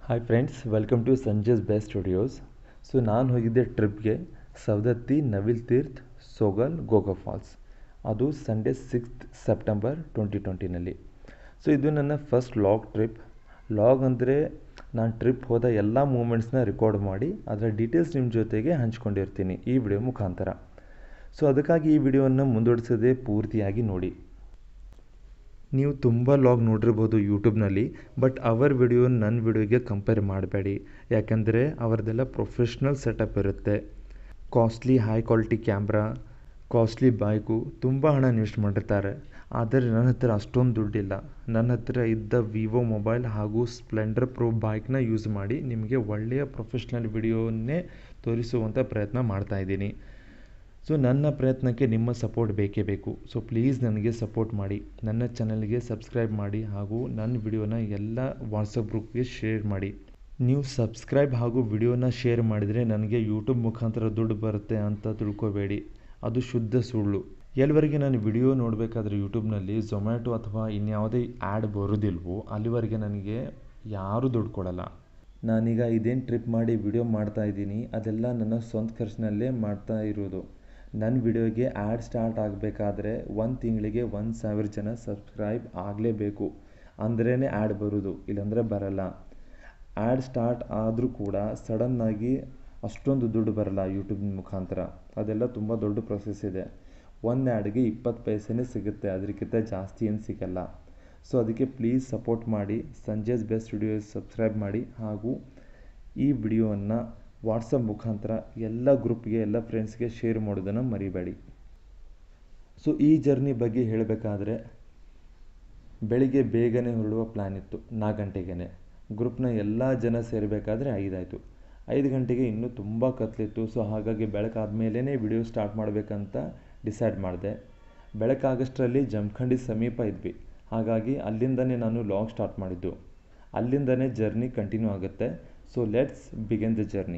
hi friends welcome to Sanjay's best studios so ನಾನು ಹೋಗಿದ್ದೆ ಟ್ರಿಪ್ಗೆ ಸವದತ್ತಿ ನವಿಲ್ ತೀರ್ಥ್ ಸೋಗಲ್ ಗೋಗಾ ಫಾಲ್ಸ್ ಅದು ಸಂಡೇ ಸಿಕ್ಸ್ತ್ ಸೆಪ್ಟೆಂಬರ್ ಟ್ವೆಂಟಿ ಟ್ವೆಂಟಿನಲ್ಲಿ ಸೊ ಇದು ನನ್ನ ಫಸ್ಟ್ ಲಾಗ್ ಟ್ರಿಪ್ ಲಾಗ್ ಅಂದರೆ ನಾನು ಟ್ರಿಪ್ ಹೋದ ಎಲ್ಲ ಮೂಮೆಂಟ್ಸ್ನ ರೆಕಾರ್ಡ್ ಮಾಡಿ ಅದರ ಡೀಟೇಲ್ಸ್ ನಿಮ್ಮ ಜೊತೆಗೆ ಹಂಚ್ಕೊಂಡಿರ್ತೀನಿ ಈ ವಿಡಿಯೋ ಮುಖಾಂತರ ಸೊ ಅದಕ್ಕಾಗಿ ಈ ವಿಡಿಯೋವನ್ನು ಮುಂದೂಡಿಸದೆ ಪೂರ್ತಿಯಾಗಿ ನೋಡಿ ನೀವು ತುಂಬ ಲಾಗ್ ನೋಡಿರ್ಬೋದು ಯೂಟ್ಯೂಬ್ನಲ್ಲಿ ಬಟ್ ಅವರ್ ವಿಡಿಯೋ ನನ್ನ ವಿಡಿಯೋಗೆ ಕಂಪೇರ್ ಮಾಡಬೇಡಿ ಯಾಕಂದರೆ ಅವರದೆಲ್ಲ ಪ್ರೊಫೆಷ್ನಲ್ ಸೆಟಪ್ ಇರುತ್ತೆ costly high quality camera costly bike ತುಂಬ ಹಣ ಇನ್ವೆಸ್ಟ್ ಮಾಡಿರ್ತಾರೆ ಆದರೆ ನನ್ನ ಹತ್ರ ಅಷ್ಟೊಂದು ದುಡ್ಡಿಲ್ಲ ನನ್ನ ಹತ್ರ ಇದ್ದ ವಿವೋ ಮೊಬೈಲ್ ಹಾಗೂ ಸ್ಪ್ಲೆಂಡರ್ ಪ್ರೋ ಬೈಕ್ನ ಯೂಸ್ ಮಾಡಿ ನಿಮಗೆ ಒಳ್ಳೆಯ ಪ್ರೊಫೆಷ್ನಲ್ ವಿಡಿಯೋನ್ನೇ ತೋರಿಸುವಂಥ ಪ್ರಯತ್ನ ಮಾಡ್ತಾಯಿದ್ದೀನಿ ಸೊ ನನ್ನ ಪ್ರಯತ್ನಕ್ಕೆ ನಿಮ್ಮ ಸಪೋರ್ಟ್ ಬೇಕೇ ಬೇಕು ಸೊ ಪ್ಲೀಸ್ ನನಗೆ ಸಪೋರ್ಟ್ ಮಾಡಿ ನನ್ನ ಚಾನಲ್ಗೆ ಸಬ್ಸ್ಕ್ರೈಬ್ ಮಾಡಿ ಹಾಗೂ ನನ್ನ ವಿಡಿಯೋನ ಎಲ್ಲ ವಾಟ್ಸಪ್ ಗ್ರೂಪ್ಗೆ ಶೇರ್ ಮಾಡಿ ನೀವು ಸಬ್ಸ್ಕ್ರೈಬ್ ಹಾಗೂ ವಿಡಿಯೋನ ಶೇರ್ ಮಾಡಿದರೆ ನನಗೆ ಯೂಟ್ಯೂಬ್ ಮುಖಾಂತರ ದುಡ್ಡು ಬರುತ್ತೆ ಅಂತ ತಿಳ್ಕೊಬೇಡಿ ಅದು ಶುದ್ಧ ಸುಳ್ಳು ಎಲ್ಲಿವರೆಗೆ ನಾನು ವಿಡಿಯೋ ನೋಡಬೇಕಾದ್ರೆ ಯೂಟ್ಯೂಬ್ನಲ್ಲಿ ಝೊಮ್ಯಾಟೊ ಅಥವಾ ಇನ್ಯಾವುದೇ ಆ್ಯಡ್ ಬರೋದಿಲ್ವೋ ಅಲ್ಲಿವರೆಗೆ ನನಗೆ ಯಾರೂ ದುಡ್ಡು ಕೊಡಲ್ಲ ನಾನೀಗ ಇದೇನು ಟ್ರಿಪ್ ಮಾಡಿ ವಿಡಿಯೋ ಮಾಡ್ತಾ ಇದ್ದೀನಿ ಅದೆಲ್ಲ ನನ್ನ ಸ್ವಂತ ಖರ್ಚಿನಲ್ಲೇ ಮಾಡ್ತಾ ಇರೋದು ನನ್ನ ವಿಡಿಯೋಗೆ ಆ್ಯಡ್ ಸ್ಟಾರ್ಟ್ ಆಗಬೇಕಾದ್ರೆ ಒಂದು ತಿಂಗಳಿಗೆ ಒಂದು ಸಾವಿರ ಜನ ಸಬ್ಸ್ಕ್ರೈಬ್ ಆಗಲೇಬೇಕು ಅಂದ್ರೇ ಆ್ಯಡ್ ಬರೋದು ಇಲ್ಲಾಂದರೆ ಬರಲ್ಲ ಆ್ಯಡ್ ಸ್ಟಾರ್ಟ್ ಆದರೂ ಕೂಡ ಸಡನ್ನಾಗಿ ಅಷ್ಟೊಂದು ದುಡ್ಡು ಬರಲ್ಲ ಯೂಟ್ಯೂಬ್ ಮುಖಾಂತರ ಅದೆಲ್ಲ ತುಂಬ ದೊಡ್ಡ ಪ್ರೊಸೆಸ್ ಇದೆ ಒಂದು ಆ್ಯಡ್ಗೆ ಇಪ್ಪತ್ತು ಪೈಸೆನೇ ಸಿಗುತ್ತೆ ಅದಕ್ಕಿಂತ ಜಾಸ್ತಿ ಏನು ಸಿಗಲ್ಲ ಸೊ ಅದಕ್ಕೆ ಪ್ಲೀಸ್ ಸಪೋರ್ಟ್ ಮಾಡಿ ಸಂಜೆಸ್ ಬೆಸ್ಟ್ ವಿಡಿಯೋಸ್ ಸಬ್ಸ್ಕ್ರೈಬ್ ಮಾಡಿ ಹಾಗೂ ಈ ವಿಡಿಯೋವನ್ನು ವಾಟ್ಸಪ್ ಮುಖಾಂತರ ಎಲ್ಲ ಗ್ರೂಪ್ಗೆ ಎಲ್ಲ ಫ್ರೆಂಡ್ಸ್ಗೆ ಶೇರ್ ಮಾಡೋದನ್ನು ಮರಿಬೇಡಿ ಸೊ ಈ ಜರ್ನಿ ಬಗ್ಗೆ ಹೇಳಬೇಕಾದ್ರೆ ಬೆಳಿಗ್ಗೆ ಬೇಗನೆ ಹೊರಡುವ ಪ್ಲ್ಯಾನ್ ಇತ್ತು ನಾಲ್ಕು ಗಂಟೆಗೇ ಗ್ರೂಪ್ನ ಎಲ್ಲ ಜನ ಸೇರಬೇಕಾದ್ರೆ ಐದಾಯಿತು ಐದು ಗಂಟೆಗೆ ಇನ್ನೂ ತುಂಬ ಕತ್ಲಿತ್ತು ಸೊ ಹಾಗಾಗಿ ಬೆಳಕಾದ ಮೇಲೇ ವಿಡಿಯೋ ಸ್ಟಾರ್ಟ್ ಮಾಡಬೇಕಂತ ಡಿಸೈಡ್ ಮಾಡಿದೆ ಬೆಳಕಾಗಷ್ಟರಲ್ಲಿ ಜಮಖಂಡಿ ಸಮೀಪ ಇದ್ವಿ ಹಾಗಾಗಿ ಅಲ್ಲಿಂದನೇ ನಾನು ಲಾಗ್ ಸ್ಟಾರ್ಟ್ ಮಾಡಿದ್ದು ಅಲ್ಲಿಂದನೇ ಜರ್ನಿ ಕಂಟಿನ್ಯೂ ಆಗುತ್ತೆ so let's begin the journey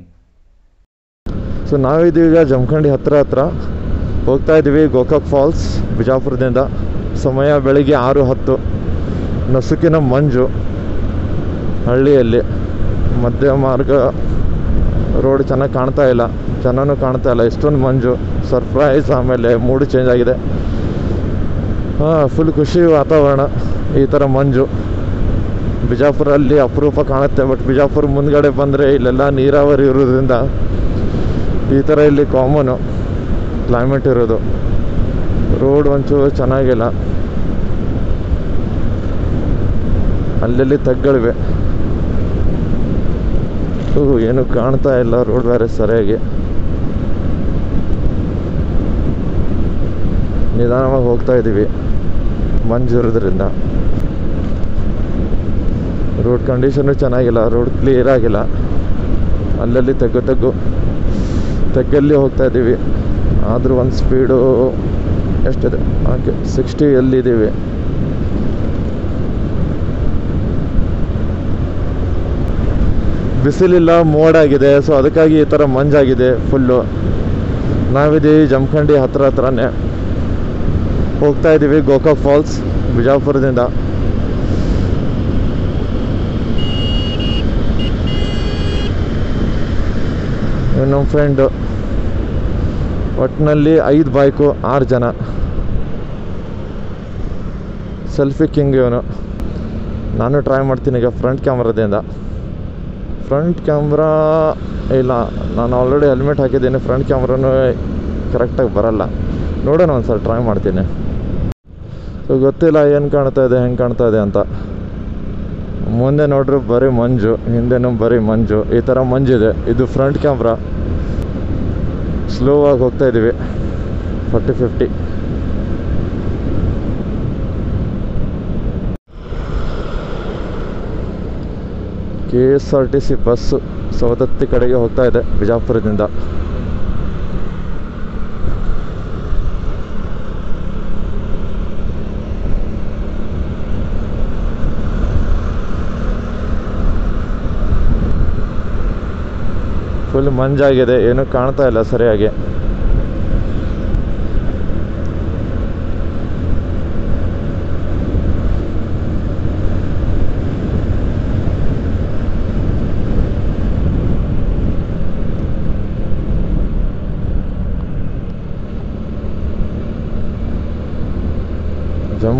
so ನಾವಿದ್ದೀಗ ಜಮಖಂಡಿ ಹತ್ರ ಹತ್ರ ಹೋಗ್ತಾ ಇದ್ದೀವಿ ಗೋಕಾಕ್ ಫಾಲ್ಸ್ ಬಿಜಾಪುರದಿಂದ ಸಮಯ ಬೆಳಿಗ್ಗೆ ಆರು ಹತ್ತು ನಸುಕಿನ ಮಂಜು ಹಳ್ಳಿಯಲ್ಲಿ ಮಧ್ಯ ಮಾರ್ಗ ರೋಡ್ ಚೆನ್ನಾಗಿ ಕಾಣ್ತಾ ಇಲ್ಲ ಜನನೂ ಕಾಣ್ತಾ ಇಲ್ಲ ಇಷ್ಟೊಂದು ಮಂಜು ಸರ್ಪ್ರೈಸ್ ಆಮೇಲೆ ಮೂಡ್ ಚೇಂಜ್ ಆಗಿದೆ ಹಾಂ ಫುಲ್ ಖುಷಿ ವಾತಾವರಣ ಈ ಥರ ಮಂಜು ಬಿಜಾಪುರಲ್ಲಿ ಅಪರೂಪ ಕಾಣುತ್ತೆ ಬಟ್ ಬಿಜಾಪುರ ಮುಂದ್ಗಡೆ ಬಂದರೆ ಇಲ್ಲೆಲ್ಲ ನೀರಾವರಿ ಇರೋದ್ರಿಂದ ಈ ಥರ ಇಲ್ಲಿ ಕಾಮನು ಕ್ಲೈಮೇಟ್ ಇರೋದು ರೋಡ್ ಒಂಚೂರು ಚೆನ್ನಾಗಿಲ್ಲ ಅಲ್ಲಲ್ಲಿ ತಗ್ಗಳಿವೆ ಏನು ಕಾಣ್ತಾ ಇಲ್ಲ ರೋಡ್ ಬೇರೆ ಸರಿಯಾಗಿ ನಿಧಾನವಾಗಿ ಹೋಗ್ತಾ ಇದ್ದೀವಿ ಮಂಜು ಇರೋದ್ರಿಂದ ರೋಡ್ ಕಂಡೀಷನು ಚೆನ್ನಾಗಿಲ್ಲ ರೋಡ್ ಕ್ಲಿಯರ್ ಆಗಿಲ್ಲ ಅಲ್ಲಲ್ಲಿ ತಗ್ಗು ತಗ್ಗು ತಗ್ಗಲ್ಲಿ ಹೋಗ್ತಾ ಇದ್ದೀವಿ ಆದರೂ ಒಂದು ಸ್ಪೀಡು ಎಷ್ಟಿದೆ ಓಕೆ ಸಿಕ್ಸ್ಟಿ ಎಲ್ಲಿದ್ದೀವಿ ಬಿಸಿಲಿಲ್ಲ ಮೋಡಾಗಿದೆ ಸೊ ಅದಕ್ಕಾಗಿ ಈ ಥರ ಮಂಜಾಗಿದೆ ಫುಲ್ಲು ನಾವಿದ್ದೀವಿ ಜಮಖಂಡಿ ಹತ್ರ ಹತ್ರನೇ ಹೋಗ್ತಾ ಇದ್ದೀವಿ ಗೋಕಾಕ್ ಫಾಲ್ಸ್ ಬಿಜಾಪುರದಿಂದ ನಮ್ಮ ಫ್ರೆಂಡು ಒಟ್ಟಿನಲ್ಲಿ ಐದು ಬೈಕು ಆರು ಜನ ಸೆಲ್ಫಿ ಕಿಂಗ್ ಇವನು ನಾನು ಟ್ರೈ ಮಾಡ್ತೀನಿ ಈಗ ಫ್ರಂಟ್ ಕ್ಯಾಮ್ರಾದಿಂದ ಫ್ರಂಟ್ ಕ್ಯಾಮ್ರಾ ಇಲ್ಲ ನಾನು ಆಲ್ರೆಡಿ ಹೆಲ್ಮೆಟ್ ಹಾಕಿದ್ದೀನಿ ಫ್ರಂಟ್ ಕ್ಯಾಮ್ರಾನು ಕರೆಕ್ಟಾಗಿ ಬರಲ್ಲ ನೋಡೋಣ ಒಂದು ಸಲ ಟ್ರೈ ಮಾಡ್ತೀನಿ ಸೊ ಗೊತ್ತಿಲ್ಲ ಏನು ಕಾಣ್ತಾ ಇದೆ ಹೆಂಗೆ ಕಾಣ್ತಾ ಇದೆ ಅಂತ ಮುಂದೆ ನೋಡ್ರೆ ಬರೀ ಮಂಜು ಹಿಂದೆನೂ ಬರೀ ಮಂಜು ಈ ಥರ ಮಂಜಿದೆ ಇದು ಫ್ರಂಟ್ ಕ್ಯಾಮ್ರಾ ಸ್ಲೋ ಆಗಿ ಹೋಗ್ತಾ ಇದ್ದೀವಿ forty fifty K S R T C bus Savadatti ಕಡೆಗೆ ಹೋಗ್ತಾ ಇದೆ ಬಿಜಾಪುರದಿಂದ ಫುಲ್ ಮಂಜಾಗಿದೆ ಏನೂ ಕಾಣ್ತಾ ಇಲ್ಲ ಸರಿಯಾಗಿ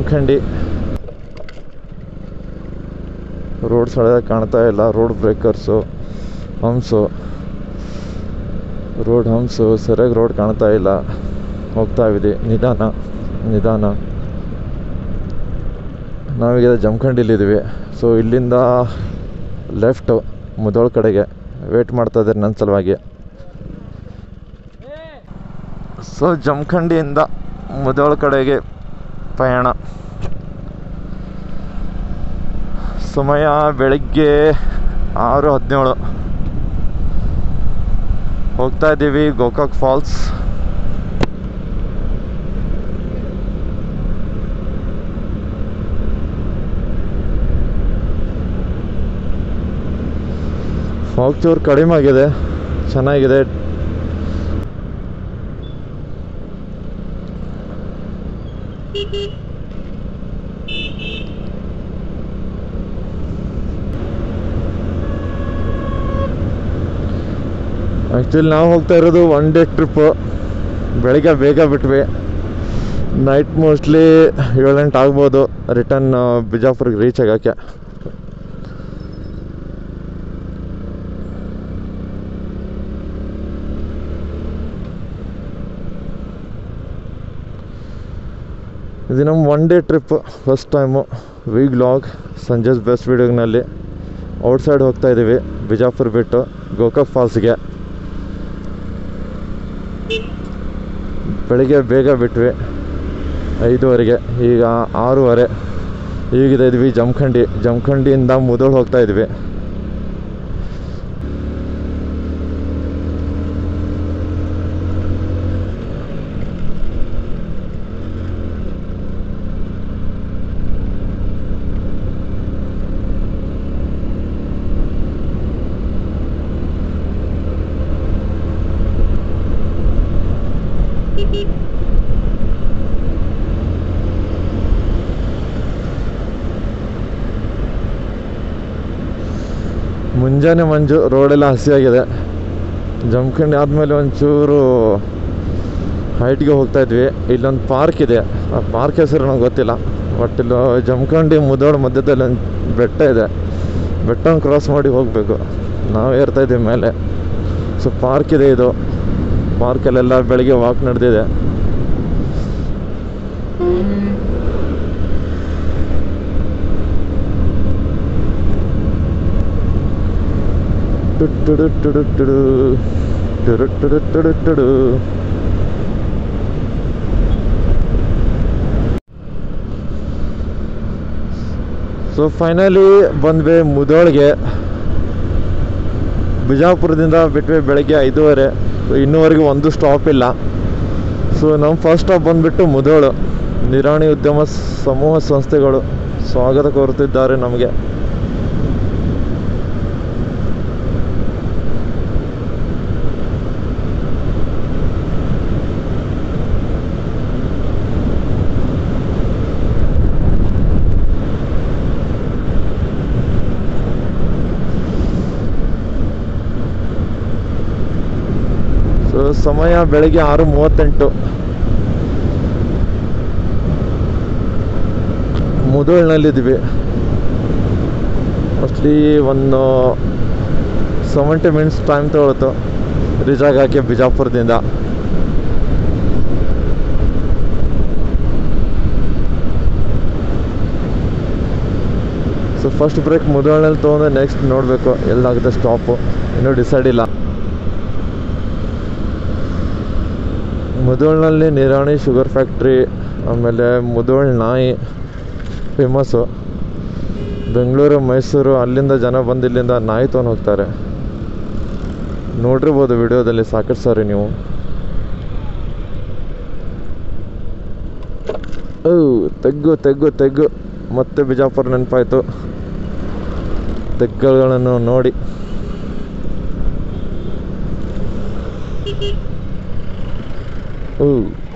ಜಮಖಂಡಿ ರೋಡ್ ಸರಿಯಾಗಿ ಕಾಣ್ತಾ ಇಲ್ಲ road breakers humps road humps ಸರಿಯಾಗಿ ರೋಡ್ ಕಾಣ್ತಾ ಇಲ್ಲ ಹೋಗ್ತಾ ಇದ್ದೀವಿ ನಿಧಾನ ನಿಧಾನ ನಾವೀಗ ಜಮಖಂಡಿಲಿದ್ದೀವಿ ಸೊ ಇಲ್ಲಿಂದ ಲೆಫ್ಟು ಮುದೋಳ ಕಡೆಗೆ ವೇಟ್ ಮಾಡ್ತಾ ಇದ್ದಾರೆ ನನ್ನ ಸಲುವಾಗಿ ಸೊ ಜಮಖಂಡಿಯಿಂದ ಮುದೋಳ ಕಡೆಗೆ ಪಯಣ ಸಮಯ ಬೆಳಗ್ಗೆ ಆರು ಹದಿನೇಳು ಹೋಗ್ತಾ ಇದ್ದೀವಿ ಗೋಕಾಕ್ ಫಾಲ್ಸ್ ಫಾಗ್ ಚೂರು ಕಡಿಮೆ ಆಗಿದೆ ಚೆನ್ನಾಗಿದೆ ಆ್ಯಕ್ಚುಲಿ ನಾವು ಹೋಗ್ತಾ ಇರೋದು ಒನ್ ಡೇ ಟ್ರಿಪ್ಪು ಬೆಳಿಗ್ಗೆ ಬೇಗ ಬಿಟ್ವಿ ನೈಟ್ ಮೋಸ್ಟ್ಲಿ ಏಳೆಂಟು ಆಗ್ಬೋದು ರಿಟರ್ನ್ ಬಿಜಾಪುರ್ಗೆ ರೀಚ್ ಆಗೋಕ್ಕೆ ಇದು ನಮ್ಮ one day trip first time vlog Sanjay's best ವೀಡಿಯೋಗ್ನಲ್ಲಿ ಔಟ್ಸೈಡ್ ಹೋಗ್ತಾ ಇದ್ದೀವಿ ಬಿಜಾಪುರ ಬಿಟ್ಟು ಗೋಕಾಕ್ ಫಾಲ್ಸ್ಗೆ ಬೆಳಿಗ್ಗೆ ಬೇಗ ಬಿಟ್ವಿ ಐದುವರೆಗೆ ಈಗ ಆರೂವರೆ ಈಗಿದೆ ಇದ್ವಿ ಜಮಖಂಡಿ ಜಮಖಂಡಿಯಿಂದ ಮುದೋಳು ಹೋಗ್ತಾ ಇದ್ವಿ ಮುಂಜಾನೆ ಮಂಜು ರೋಡೆಲ್ಲ ಹಸಿಯಾಗಿದೆ ಜಮಖಂಡಿ ಆದಮೇಲೆ ಒಂಚೂರು ಹೈಟ್ಗೆ ಹೋಗ್ತಾ ಇದ್ವಿ ಇಲ್ಲೊಂದು ಪಾರ್ಕ್ ಇದೆ ಆ ಪಾರ್ಕ್ ಹೆಸರು ನಂಗೆ ಗೊತ್ತಿಲ್ಲ ಬಟ್ ಇಲ್ಲಿ ಜಮಖಂಡಿ ಮುದೋಳು ಮಧ್ಯದಲ್ಲಿ ಒಂದು ಬೆಟ್ಟ ಇದೆ ಬೆಟ್ಟನ ಕ್ರಾಸ್ ಮಾಡಿ ಹೋಗಬೇಕು ನಾವು ಏರ್ತಾ ಇದ್ದೀವಿ ಮೇಲೆ ಸೊ ಪಾರ್ಕ್ ಇದೆ ಇದು ಪಾರ್ಕಲ್ಲೆಲ್ಲ ಬೆಳಿಗ್ಗೆ ವಾಕ್ ನಡೆದಿದೆ ಟುಡು ಟುಡು ಟುಡು ಟುಡು ಟುಡು ಟುಡು ಟುಡು ಸೊ ಫೈನಲಿ ಬಂದ್ವಿ ಮುದೋಳಿಗೆ ಬಿಜಾಪುರದಿಂದ ಬಿಟ್ವಿ ಬೆಳಗ್ಗೆ ಐದೂವರೆ ಸೊ ಇನ್ನೂವರೆಗೂ ಒಂದು ಸ್ಟಾಪ್ ಇಲ್ಲ ಸೊ ನಮ್ಮ ಫಸ್ಟ್ ಸ್ಟಾಪ್ ಬಂದುಬಿಟ್ಟು ಮುದೋಳು ನಿರಾಣಿ ಉದ್ಯಮ ಸಮೂಹ ಸಂಸ್ಥೆಗಳು ಸ್ವಾಗತ ಕೋರುತ್ತಿದ್ದಾರೆ ನಮಗೆ ಸೊ ಸಮಯ ಬೆಳಿಗ್ಗೆ ಆರು ಮೂವತ್ತೆಂಟು ಮುದೋಳ್ನಲ್ಲಿದ್ದೀವಿ ಮೋಸ್ಟ್ಲಿ ಒಂದು ಸೆವೆಂಟಿ ಮಿನಿಟ್ಸ್ ಟೈಮ್ ತೊಗೊಳ್ತು ರೀಚ್ ಆಗೋಕ್ಕೆ ಬಿಜಾಪುರದಿಂದ ಸೊ ಫಸ್ಟ್ ಬ್ರೇಕ್ ಮುದೋಳ್ನಲ್ಲಿ ತೊಗೊಂಡು ನೆಕ್ಸ್ಟ್ ನೋಡಬೇಕು ಎಲ್ಲಾಗುತ್ತೆ ಸ್ಟಾಪು ಇನ್ನೂ ಡಿಸೈಡ್ ಇಲ್ಲ ಮುದೋಳ್ನಲ್ಲಿ ನಿರಾಣಿ ಶುಗರ್ ಫ್ಯಾಕ್ಟ್ರಿ ಆಮೇಲೆ ಮುದೋಳ್ ನಾಯಿ ಫೇಮಸ್ಸು ಬೆಂಗಳೂರು ಮೈಸೂರು ಅಲ್ಲಿಂದ ಜನ ಬಂದು ಇಲ್ಲಿಂದ ನಾಯಿ ತೊಗೊಂಡು ಹೋಗ್ತಾರೆ ನೋಡಿರ್ಬೋದು ವಿಡಿಯೋದಲ್ಲಿ ಸಾಕಷ್ಟು ಸಾರಿ ನೀವು ಓ ತೆಗ್ಗು ತೆಗ್ಗು ತೆಗ್ಗು ಮತ್ತೆ ಬಿಜಾಪುರ ನೆನಪಾಯಿತು ತೆಗ್ಗುಗಳನ್ನು ನೋಡಿ ಓ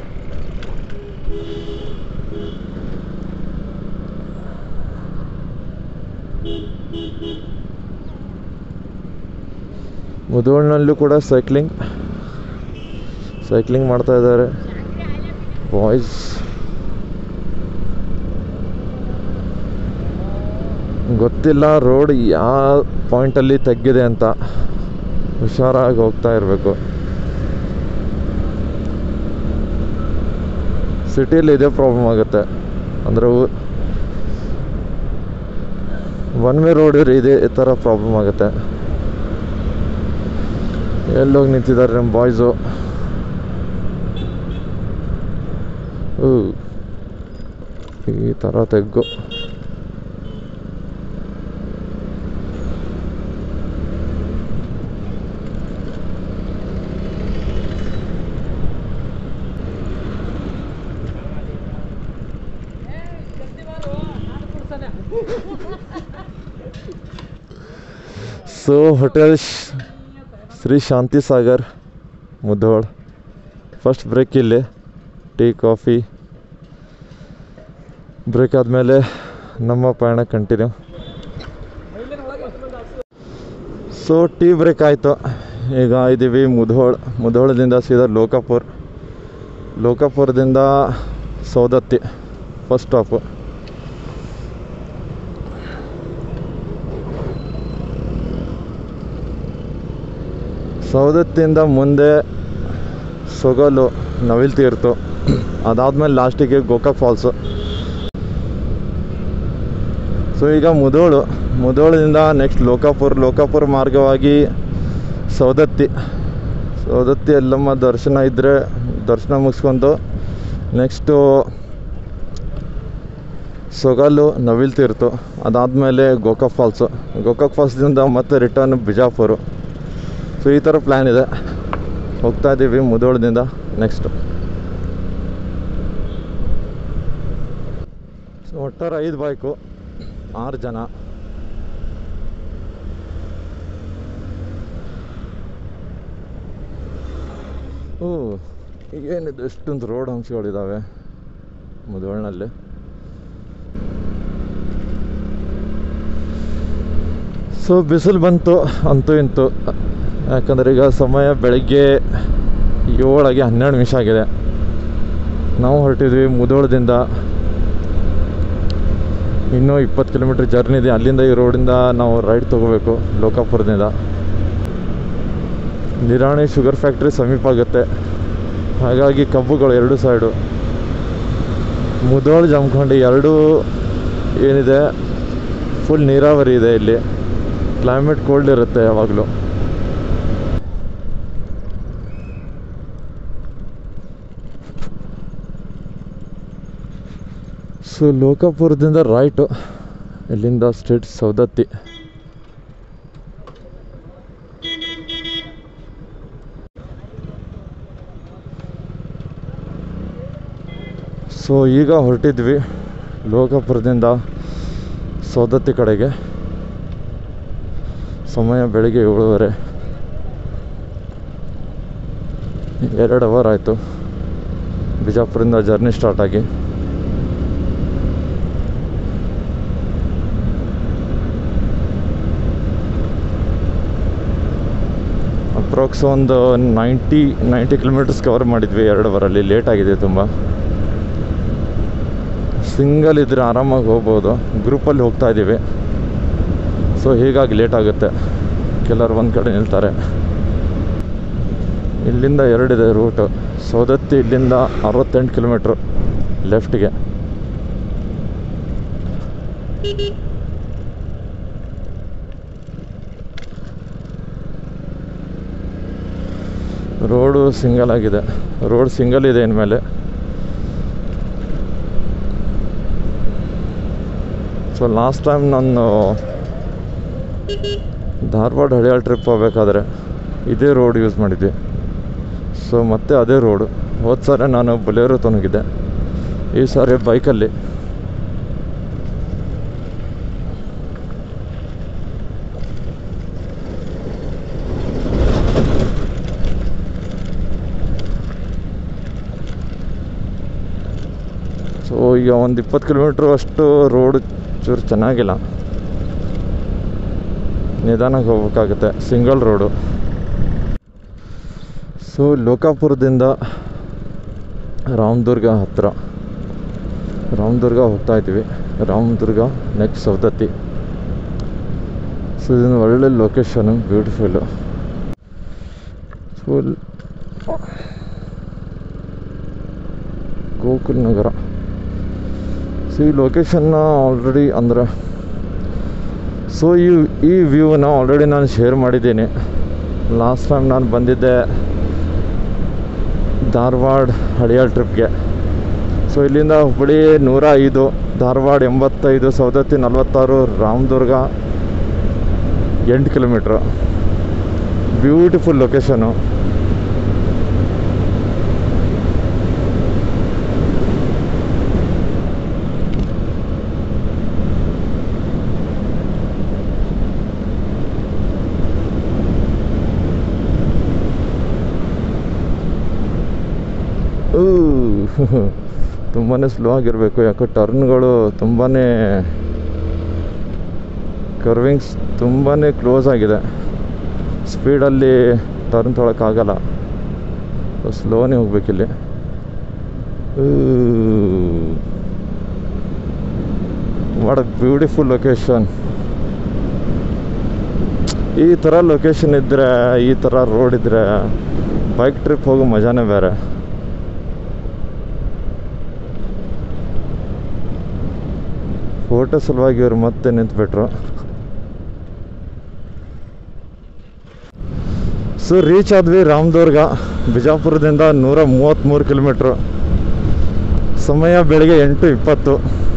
ಮುದೋಳ್ನಲ್ಲೂ ಕೂಡ ಸೈಕ್ಲಿಂಗ್ ಸೈಕ್ಲಿಂಗ್ ಮಾಡ್ತಾ ಇದ್ದಾರೆ ಬಾಯ್ಸ್ ಗೊತ್ತಿಲ್ಲ ರೋಡ್ ಯಾವ ಪಾಯಿಂಟಲ್ಲಿ ತಗ್ಗಿದೆ ಅಂತ ಹುಷಾರಾಗಿ ಹೋಗ್ತಾ ಇರಬೇಕು ಸಿಟಿಯಲ್ಲಿ ಇದೇ ಪ್ರಾಬ್ಲಮ್ ಆಗುತ್ತೆ ಅಂದರೆ ಒನ್ ವೇ ರೋಡ್ ಇದೇ ಥರ ಪ್ರಾಬ್ಲಮ್ ಆಗುತ್ತೆ ಎಲ್ಲೋಗಿ ನಿಂತಿದ್ದಾರೆ ನಮ್ಮ ಬಾಯ್ಸು ಈ ಥರ ತೆಗ್ಗು so hotel Shri Shanti Sagar Mudhol first break ಇಲ್ಲಿ ಟೀ ಕಾಫಿ ಬ್ರೇಕ್ ಆದಮೇಲೆ ನಮ್ಮ ಪಯಣ ಕಂಟಿನ್ಯೂ ಸೊ ಟೀ ಬ್ರೇಕ್ ಆಯಿತು ಈಗ ಇದ್ದೀವಿ ಮುಧೋಳ್ ಮುಧೋಳದಿಂದ ಸೀದಾ ಲೋಕಾಪುರ್ ಲೋಕಾಪುರದಿಂದ ಸೌದತ್ತಿ ಫಸ್ಟ್ ಸ್ಟಾಪು ಸೌದತ್ತಿಯಿಂದ ಮುಂದೆ ಸೊಗಲು ನವಿಲ್ ತೀರ್ತು ಅದಾದ್ಮೇಲೆ ಲಾಸ್ಟಿಗೆ ಗೋಕಾಕ್ ಫಾಲ್ಸು ಸೊ ಈಗ ಮುಧೋಳು ಮುಧೋಳದಿಂದ ನೆಕ್ಸ್ಟ್ ಲೋಕಾಪುರ್ ಲೋಕಾಪುರ ಮಾರ್ಗವಾಗಿ ಸೌದತ್ತಿ ಸೌದತ್ತಿ ಎಲ್ಲಮ್ಮ ದರ್ಶನ ಇದ್ದರೆ ದರ್ಶನ ಮುಗಿಸ್ಕೊಂಡು ನೆಕ್ಸ್ಟು ಸೊಗಲು ನವಿಲ್ ತೀರ್ತು ಅದಾದಮೇಲೆ ಗೋಕಾಕ್ ಫಾಲ್ಸು ಗೋಕಾಕ್ ಫಾಲ್ಸ್ದಿಂದ ಮತ್ತೆ ರಿಟರ್ನ್ ಬಿಜಾಪುರ ಸೊ ಈ ಥರ ಪ್ಲ್ಯಾನ್ ಇದೆ ಹೋಗ್ತಾ ಇದ್ದೀವಿ ಮುಧೋಳದಿಂದ ನೆಕ್ಸ್ಟು ಸೊ ಒಟ್ಟಾರೆ ಐದು ಬೈಕು ಆರು ಜನ ಓ ಈಗೇನಿದೆ ಎಷ್ಟೊಂದು ರೋಡ್ ಅಂಶಗಳಿದ್ದಾವೆ ಮುಧೋಳ್ನಲ್ಲಿ ಸೊ ಬಿಸಿಲು ಬಂತು ಅಂತೂ ಇಂತು ಯಾಕಂದರೆ ಈಗ ಸಮಯ ಬೆಳಗ್ಗೆ ಏಳಾಗಿ ಹನ್ನೆರಡು ನಿಮಿಷ ಆಗಿದೆ ನಾವು ಹೊರಟಿದ್ವಿ ಮುಧೋಳದಿಂದ ಇನ್ನೂ ಇಪ್ಪತ್ತು ಕಿಲೋಮೀಟ್ರ್ ಜರ್ನಿ ಇದೆ ಅಲ್ಲಿಂದ ಈ ರೋಡಿಂದ ನಾವು ರೈಡ್ ತೊಗೋಬೇಕು ಲೋಕಾಪುರದಿಂದ ನಿರಾಣಿ ಶುಗರ್ ಫ್ಯಾಕ್ಟ್ರಿ ಸಮೀಪ ಆಗುತ್ತೆ ಹಾಗಾಗಿ ಕಬ್ಬುಗಳು ಎರಡು ಸೈಡು ಮುಧೋಳ್ ಜಮಖಂಡಿ ಎರಡೂ ಏನಿದೆ ಫುಲ್ ನೀರಾವರಿ ಇದೆ ಇಲ್ಲಿ ಕ್ಲೈಮೇಟ್ ಕೋಲ್ಡ್ ಇರುತ್ತೆ ಯಾವಾಗಲೂ ಸೊ ಲೋಕಾಪುರದಿಂದ ರೈಟು ಇಲ್ಲಿಂದ ಸ್ಟ್ರೇಟ್ ಸೌದತ್ತಿ ಸೊ ಈಗ ಹೊರಟಿದ್ವಿ ಲೋಕಾಪುರದಿಂದ ಸೌದತ್ತಿ ಕಡೆಗೆ ಸಮಯ ಬೆಳಿಗ್ಗೆ ಏಳುವರೆ ಎರಡು ಅವರ್ ಆಯಿತು ಬಿಜಾಪುರದಿಂದ ಜರ್ನಿ ಸ್ಟಾರ್ಟ್ ಆಗಿ ಅಪ್ರಾಕ್ಸ್ ಒಂದು ನೈಂಟಿ ನೈಂಟಿ ಕಿಲೋಮೀಟರ್ಸ್ ಕವರ್ ಮಾಡಿದ್ವಿ ಎರಡು ಅವರಲ್ಲಿ ಲೇಟ್ ಆಗಿದೆ ತುಂಬ ಸಿಂಗಲ್ ಇದ್ರೆ ಆರಾಮಾಗಿ ಹೋಗ್ಬೋದು ಗ್ರೂಪಲ್ಲಿ ಹೋಗ್ತಾ ಇದ್ದೀವಿ ಸೊ ಹೀಗಾಗಿ ಲೇಟ್ ಆಗುತ್ತೆ ಕೆಲವರು ಒಂದು ಕಡೆ ನಿಲ್ತಾರೆ ಇಲ್ಲಿಂದ ಎರಡಿದೆ ರೂಟು ಸೌದತ್ತಿ ಇಲ್ಲಿಂದ ಅರವತ್ತೆಂಟು ಕಿಲೋಮೀಟ್ರು ಲೆಫ್ಟ್ಗೆ ರೋಡು ಸಿಂಗಲ್ ಆಗಿದೆ ರೋಡ್ ಸಿಂಗಲ್ ಇದೆ ಇನ್ಮೇಲೆ ಸೊ ಲಾಸ್ಟ್ ಟೈಮ್ ನಾನು ಧಾರವಾಡ ಹಳಿಯಾಳ ಟ್ರಿಪ್ ಹೋಗ್ಬೇಕಾದ್ರೆ ಇದೇ ರೋಡ್ ಯೂಸ್ ಮಾಡಿದ್ದೆ ಸೊ ಮತ್ತೆ ಅದೇ ರೋಡು ಹೋದ ಸಾರಿ ನಾನು ಬೊಲೇರೋ ತೊನಗಿದ್ದೆ ಈ ಸಾರಿ ಬೈಕಲ್ಲಿ ಸೊ ಈಗ ಒಂದು ಇಪ್ಪತ್ತು ಕಿಲೋಮೀಟ್ರ್ ಅಷ್ಟು ರೋಡ್ ಚೂರು ಚೆನ್ನಾಗಿಲ್ಲ ನಿಧಾನಕ್ಕೆ ಹೋಗ್ಬೇಕಾಗುತ್ತೆ ಸಿಂಗಲ್ ರೋಡು ಸೊ ಲೋಕಾಪುರದಿಂದ ರಾಮದುರ್ಗ ಹತ್ತಿರ ರಾಮದುರ್ಗ ಹೋಗ್ತಾ ಇದ್ದೀವಿ ರಾಮದುರ್ಗ ನೆಕ್ಸ್ಟ್ ಸೌದತ್ತಿ ಇದೊಂದು ಒಳ್ಳೆ location beautiful full Gokul Nagar so ಈ ಲೊಕೇಶನ್ನ ಆಲ್ರೆಡಿ ಅಂದರೆ ಸೊ ಈ ಈ ವ್ಯೂನ ಆಲ್ರೆಡಿ ನಾನು ಶೇರ್ ಮಾಡಿದ್ದೀನಿ ಲಾಸ್ಟ್ ಟೈಮ್ ನಾನು ಬಂದಿದ್ದೆ ಧಾರವಾಡ ಹಳಿಯಾಳ್ ಟ್ರಿಪ್ಗೆ ಸೊ ಇಲ್ಲಿಂದ ಹುಬ್ಬಳ್ಳಿ ನೂರ ಐದು ಧಾರವಾಡ ಎಂಬತ್ತೈದು ಸೌದತ್ತಿ ನಲ್ವತ್ತಾರು ರಾಮದುರ್ಗ ಎಂಟು ಕಿಲೋಮೀಟ್ರು ಬ್ಯೂಟಿಫುಲ್ ಲೊಕೇಶನು ತುಂಬಾ ಸ್ಲೋ ಆಗಿರಬೇಕು ಯಾಕೆ ಟರ್ನ್ಗಳು ತುಂಬಾ ಕರ್ವಿಂಗ್ಸ್ ತುಂಬಾ ಕ್ಲೋಸ್ ಆಗಿದೆ ಸ್ಪೀಡಲ್ಲಿ ಟರ್ನ್ ತೊಗೊಳಕ್ಕಾಗಲ್ಲ ಸ್ಲೋನೇ ಹೋಗ್ಬೇಕಿಲ್ಲಿ ವಾಟ್ ಅ ಬ್ಯೂಟಿಫುಲ್ ಲೊಕೇಶನ್ ಈ ಥರ ಲೊಕೇಶನ್ ಇದ್ದರೆ ಈ ಥರ ರೋಡ್ ಇದ್ದರೆ ಬೈಕ್ ಟ್ರಿಪ್ ಹೋಗೋ ಮಜಾನೇ ಬೇರೆ ಫೋಟೋ ಸಲುವಾಗಿ ಇವ್ರು ಮತ್ತೆ ನಿಂತ್ಬಿಟ್ರು ಸೊ ರೀಚ್ ಆದ್ವಿ ರಾಮದುರ್ಗ ಬಿಜಾಪುರದಿಂದ ನೂರ ಮೂವತ್ತ್ಮೂರು ಕಿಲೋಮೀಟ್ರು ಸಮಯ ಬೆಳಿಗ್ಗೆ ಎಂಟು ಇಪ್ಪತ್ತು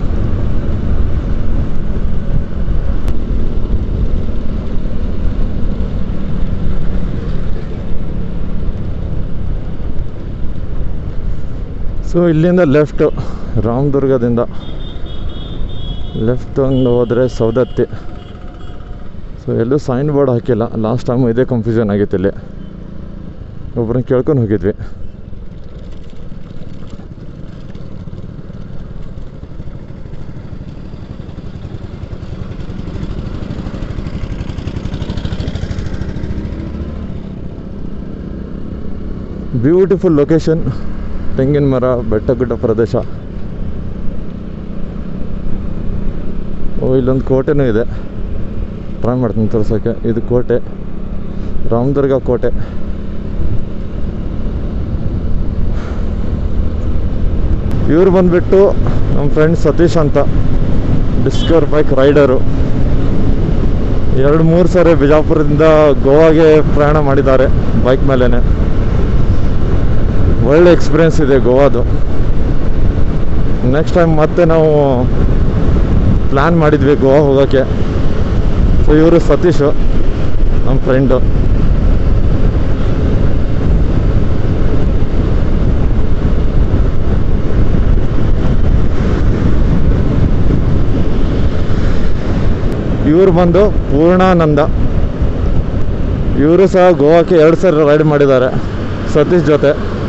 ಸೊ ಇಲ್ಲಿಂದ ಲೆಫ್ಟು ರಾಮದುರ್ಗದಿಂದ ಲೆಫ್ಟ್ ಒಂದು ಹೋದರೆ ಸೌದತ್ತಿ ಸೊ ಎಲ್ಲೂ ಸೈನ್ ಬೋರ್ಡ್ ಹಾಕಿಲ್ಲ ಲಾಸ್ಟ್ ಟೈಮು ಇದೇ ಕನ್ಫ್ಯೂಷನ್ ಆಗಿತ್ತು ಇಲ್ಲಿ ಒಬ್ಬರನ್ನ ಕೇಳ್ಕೊಂಡು ಹೋಗಿದ್ವಿ ಬ್ಯೂಟಿಫುಲ್ ಲೊಕೇಶನ್ ತೆಂಗಿನ ಮರ ಬೆಟ್ಟ ಗುಡ್ಡ ಪ್ರದೇಶ ಓ ಇಲ್ಲೊಂದು ಕೋಟೆನೂ ಇದೆ ಟ್ರೈ ಮಾಡ್ತೀನಿ ತೋರ್ಸೋಕ್ಕೆ ಇದು ಕೋಟೆ ರಾಮದುರ್ಗ ಕೋಟೆ ಇವ್ರು ಬಂದ್ಬಿಟ್ಟು ನಮ್ಮ ಫ್ರೆಂಡ್ ಸತೀಶ್ ಅಂತ ಡಿಸ್ಕವರ್ ಬೈಕ್ ರೈಡರು ಎರಡು ಮೂರು ಸಾರಿ ಬಿಜಾಪುರದಿಂದ ಗೋವಾಗೆ ಪ್ರಯಾಣ ಮಾಡಿದ್ದಾರೆ ಬೈಕ್ ಮೇಲೇ ಒಳ್ಳೆ ಎಕ್ಸ್ಪೀರಿಯನ್ಸ್ ಇದೆ ಗೋವಾದು ನೆಕ್ಸ್ಟ್ ಟೈಮ್ ಮತ್ತೆ ನಾವು ಪ್ಲ್ಯಾನ್ ಮಾಡಿದ್ವಿ ಗೋವಾ ಹೋಗೋಕ್ಕೆ ಸೊ ಇವರು ಸತೀಶು ನಮ್ಮ ಫ್ರೆಂಡು ಇವ್ರು ಬಂದು ಪೂರ್ಣಾನಂದ ಇವರು ಸಹ ಗೋವಾಕ್ಕೆ ಎರಡು ಸರಿ ರೈಡ್ ಮಾಡಿದ್ದಾರೆ ಸತೀಶ್ ಜೊತೆ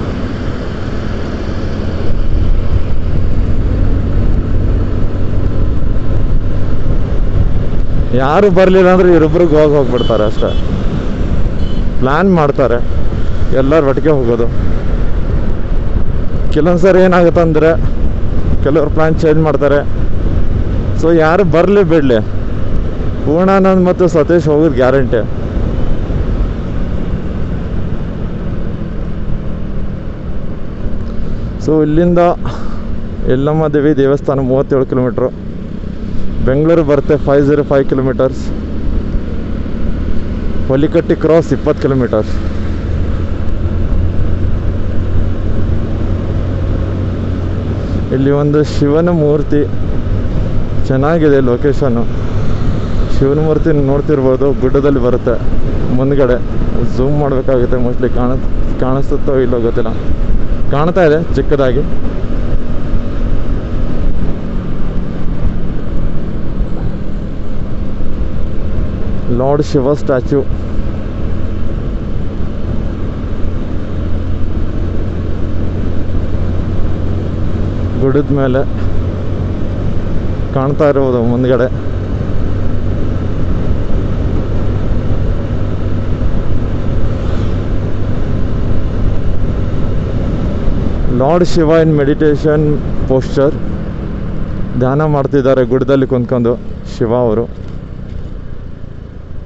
ಯಾರು ಬರಲಿಲ್ಲ ಅಂದ್ರೆ ಇವರಿಬ್ಬರು ಗೋವಾಗೆ ಹೋಗ್ಬಿಡ್ತಾರೆ ಅಷ್ಟೇ ಪ್ಲ್ಯಾನ್ ಮಾಡ್ತಾರೆ ಎಲ್ಲರೂ ಒಟ್ಟಿಗೆ ಹೋಗೋದು ಕೆಲವೊಂದು ಸರಿ ಏನಾಗುತ್ತೆ ಅಂದರೆ ಕೆಲವ್ರು ಪ್ಲ್ಯಾನ್ ಚೇಂಜ್ ಮಾಡ್ತಾರೆ ಸೊ ಯಾರು ಬರಲಿ ಬಿಡಲಿ ಪೂರ್ಣಾನಂದ್ ಮತ್ತು ಸತೀಶ್ ಹೋಗೋದು ಗ್ಯಾರಂಟಿ ಸೊ ಇಲ್ಲಿಂದ ಯಲ್ಲಮ್ಮ ದೇವಿ ದೇವಸ್ಥಾನ ಮೂವತ್ತೇಳು ಕಿಲೋಮೀಟ್ರು ಬೆಂಗಳೂರು ಬರುತ್ತೆ five zero five kilometres Holikatti cross ಇಪ್ಪತ್ತು ಕಿಲೋಮೀಟರ್ಸ್ ಇಲ್ಲಿ ಒಂದು ಶಿವನ ಮೂರ್ತಿ ಚೆನ್ನಾಗಿದೆ ಲೊಕೇಶನ್ನು ಶಿವನ ಮೂರ್ತಿ ನೋಡ್ತಿರ್ಬೋದು ಗುಡ್ಡದಲ್ಲಿ ಬರುತ್ತೆ ಮುಂದ್ಗಡೆ ಝೂಮ್ ಮಾಡಬೇಕಾಗುತ್ತೆ ಮೋಸ್ಟ್ಲಿ ಕಾಣ ಕಾಣಿಸುತ್ತೋ ಇಲ್ಲೋ ಗೊತ್ತಿಲ್ಲ ಕಾಣ್ತಾ ಇದೆ ಚಿಕ್ಕದಾಗಿ ಲಾರ್ಡ್ ಶಿವ ಸ್ಟ್ಯಾಚ್ಯೂ ಗುಡದ ಮೇಲೆ ಕಾಣ್ತಾ ಇರೋದು ಮುಂದ್ಗಡೆ lord Shiva in meditation posture ಧ್ಯಾನ ಮಾಡ್ತಿದ್ದಾರೆ ಗುಡ್ಡದಲ್ಲಿ ಕುಂತ್ಕೊಂಡು ಶಿವ ಅವರು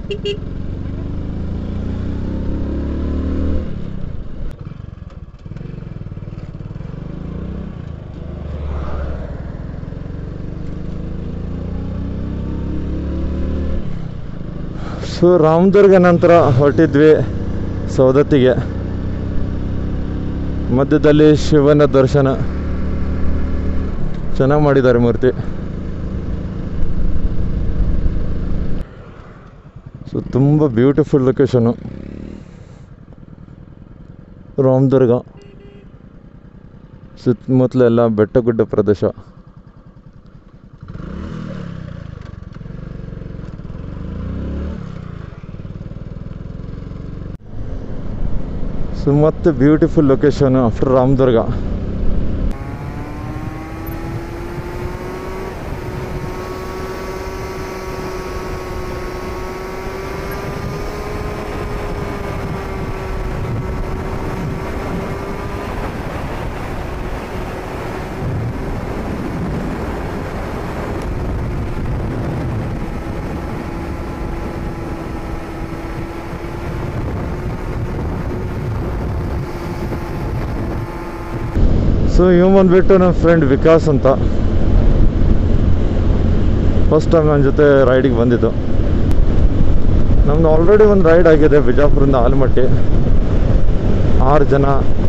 ಸೊ ರಾಮದುರ್ಗ ನಂತರ ಹೊರಟಿದ್ವಿ ಸೌದತ್ತಿಗೆ ಮಧ್ಯದಲ್ಲಿ ಶಿವನ ದರ್ಶನ ಚೆನ್ನಾಗಿ ಮಾಡಿದ್ದಾರೆ ಮೂರ್ತಿ ಸೊ ತುಂಬ ಬ್ಯೂಟಿಫುಲ್ ಲೊಕೇಶನು ರಾಮದುರ್ಗ ಸುತ್ತಮುತ್ತಲೆಲ್ಲ ಬೆಟ್ಟ ಗುಡ್ಡ ಪ್ರದೇಶ ಸೊ ಮತ್ತೆ beautiful location after Ramdurg so ಇವ್ ಬಂದ್ಬಿಟ್ಟು ನನ್ನ ಫ್ರೆಂಡ್ ವಿಕಾಸ್ ಅಂತ ಫಸ್ಟ್ ಟೈಮ್ ನನ್ನ ಜೊತೆ ರೈಡಿಗೆ ಬಂದಿದ್ದು ನಮ್ದು ಆಲ್ರೆಡಿ ಒಂದು ರೈಡ್ ಆಗಿದೆ ಬಿಜಾಪುರದಿಂದ ಆಲಮಟ್ಟಿ ಆರು ಜನ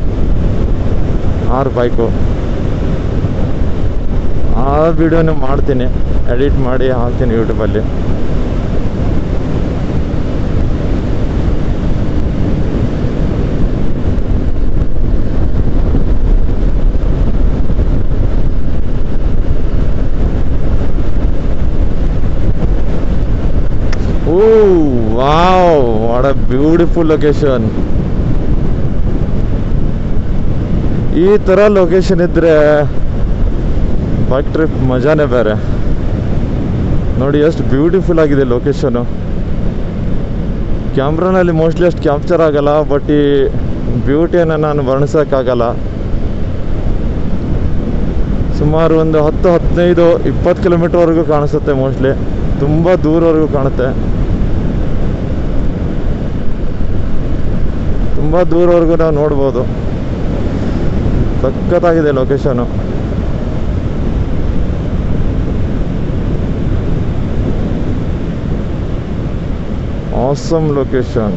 ಆರು ಬೈಕು ಆ ವಿಡಿಯೋನ ಮಾಡ್ತೀನಿ ಎಡಿಟ್ ಮಾಡಿ ಹಾಕ್ತೀನಿ ಯೂಟ್ಯೂಬಲ್ಲಿ oh wow what a beautiful location ಈ ಥರ ಲೊಕೇಶನ್ ಇದ್ದರೆ ಬೈಕ್ ಟ್ರಿಪ್ ಮಜಾನೇ ಬೇರೆ ನೋಡಿ ಎಷ್ಟು ಬ್ಯೂಟಿಫುಲ್ ಆಗಿದೆ ಲೊಕೇಶನು ಕ್ಯಾಮ್ರಾನಲ್ಲಿ ಮೋಸ್ಟ್ಲಿ ಅಷ್ಟು ಕ್ಯಾಪ್ಚರ್ ಆಗಲ್ಲ ಬಟ್ ಈ ಬ್ಯೂಟಿಯನ್ನು ನಾನು ವರ್ಣಿಸೋಕ್ಕಾಗಲ್ಲ ಸುಮಾರು ಒಂದು ಹತ್ತು ಹದಿನೈದು ಇಪ್ಪತ್ತು ಕಿಲೋಮೀಟರ್ವರೆಗೂ ಕಾಣಿಸುತ್ತೆ ಮೋಸ್ಟ್ಲಿ ತುಂಬ ದೂರವರೆಗೂ ಕಾಣುತ್ತೆ ತುಂಬ ದೂರವರೆಗೂ ನಾವು ನೋಡ್ಬೋದು ಸಖತ್ತಾಗಿದೆ location awesome location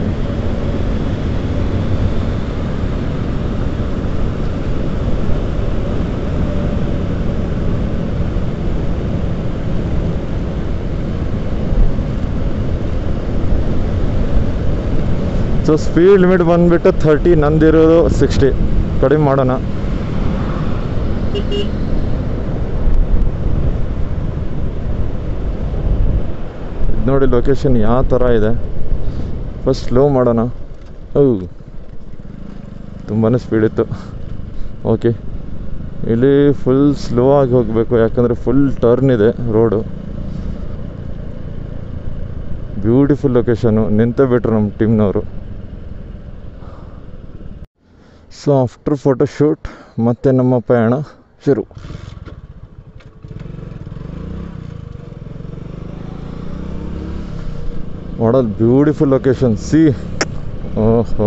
so speed limit ಬಂದ್ಬಿಟ್ಟು ಥರ್ಟಿ ನಂದಿರೋದು ಸಿಕ್ಸ್ಟಿ ಕಡಿಮೆ ಮಾಡೋಣ ಇದ್ ನೋಡಿ ಲೊಕೇಶನ್ ಯಾವ ಥರ ಇದೆ ಫಸ್ಟ್ ಸ್ಲೋ ಮಾಡೋಣ ಓ ತುಂಬಾ ಸ್ಪೀಡ್ ಇತ್ತು ಓಕೆ ಇಲ್ಲಿ ಫುಲ್ ಸ್ಲೋ ಆಗಿ ಹೋಗಬೇಕು ಯಾಕಂದರೆ ಫುಲ್ ಟರ್ನ್ ಇದೆ ರೋಡು ಬ್ಯೂಟಿಫುಲ್ ಲೊಕೇಶನು ನಿಂತೇ ಬಿಟ್ರು ನಮ್ಮ ಟೀಮ್ನವರು ಸೊ ಆಫ್ಟರ್ ಫೋಟೋಶೂಟ್ ಮತ್ತೆ ನಮ್ಮ ಪಯಣ ಶುರು ಮಾಡಲ್ ಬ್ಯೂಟಿಫುಲ್ ಲೊಕೇಶನ್ ಸಿ ಓಹೋ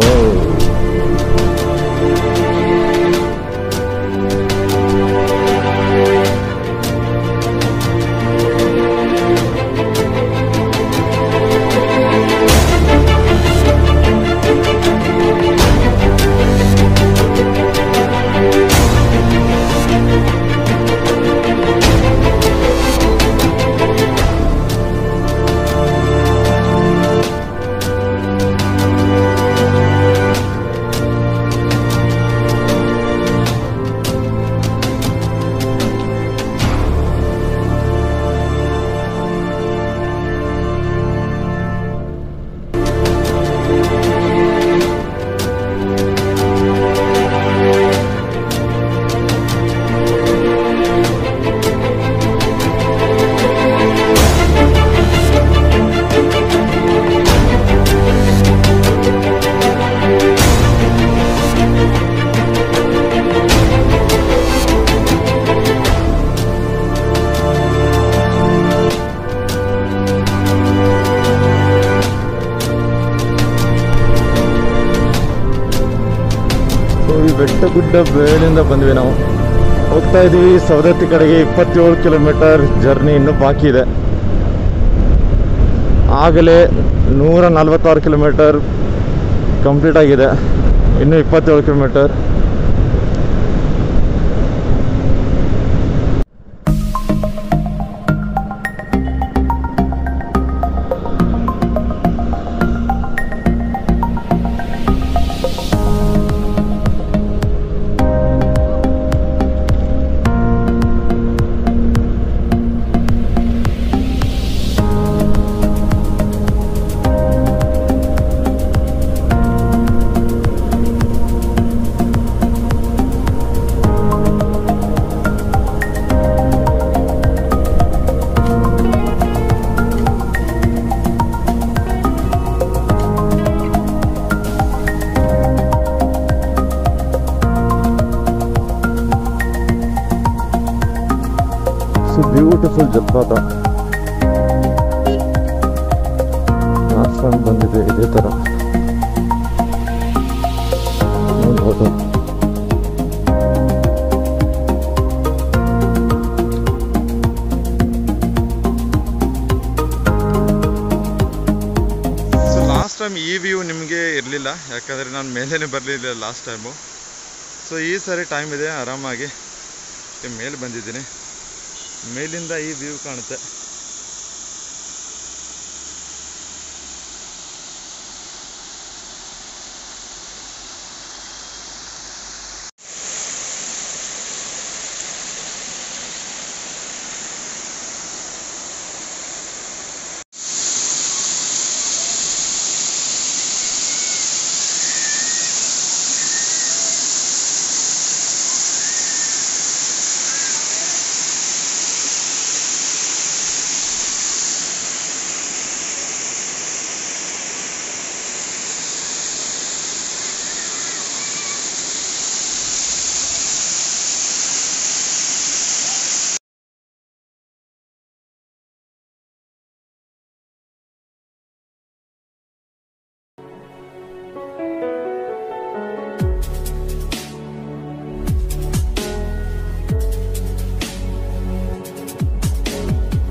ಬೆಟ್ಟ ಗುಡ್ಡ ಬೇಳಿಂದ ಬಂದ್ವಿ ನಾವು ಹೋಗ್ತಾ ಇದೀವಿ ಸವದತ್ತಿ ಕಡೆಗೆ ಇಪ್ಪತ್ತೇಳು ಕಿಲೋಮೀಟರ್ ಜರ್ನಿ ಇನ್ನೂ ಬಾಕಿ ಇದೆ ಆಗಲೇ ನೂರ ನಲವತ್ತಾರು ಕಿಲೋಮೀಟರ್ ಕಂಪ್ಲೀಟ್ ಆಗಿದೆ ಇನ್ನು ಇಪ್ಪತ್ತೇಳು ಕಿಲೋಮೀಟರ್ ಸೊ ಬ್ಯೂಟಿಫುಲ್ ಜಲಪಾತ ಲಾಸ್ಟ್ ಟೈಮ್ ಬಂದಿದೆ ಇದೇ ಥರ ನೋಡ್ಬೋದು ಸೊ ಲಾಸ್ಟ್ ಟೈಮ್ ಈ ವ್ಯೂ ನಿಮಗೆ ಇರಲಿಲ್ಲ ಯಾಕಂದರೆ ನಾನು ಮೇಲೇ ಬರಲಿಲ್ಲ ಲಾಸ್ಟ್ ಟೈಮು ಸೊ ಈ ಸಾರಿ ಟೈಮ್ ಇದೆ ಆರಾಮಾಗಿ ಇಲ್ಲಿ ಮೇಲೆ ಬಂದಿದ್ದೀನಿ ಮೇಲಿಂದ ಈ ವ್ಯೂ ಕಾಣುತ್ತೆ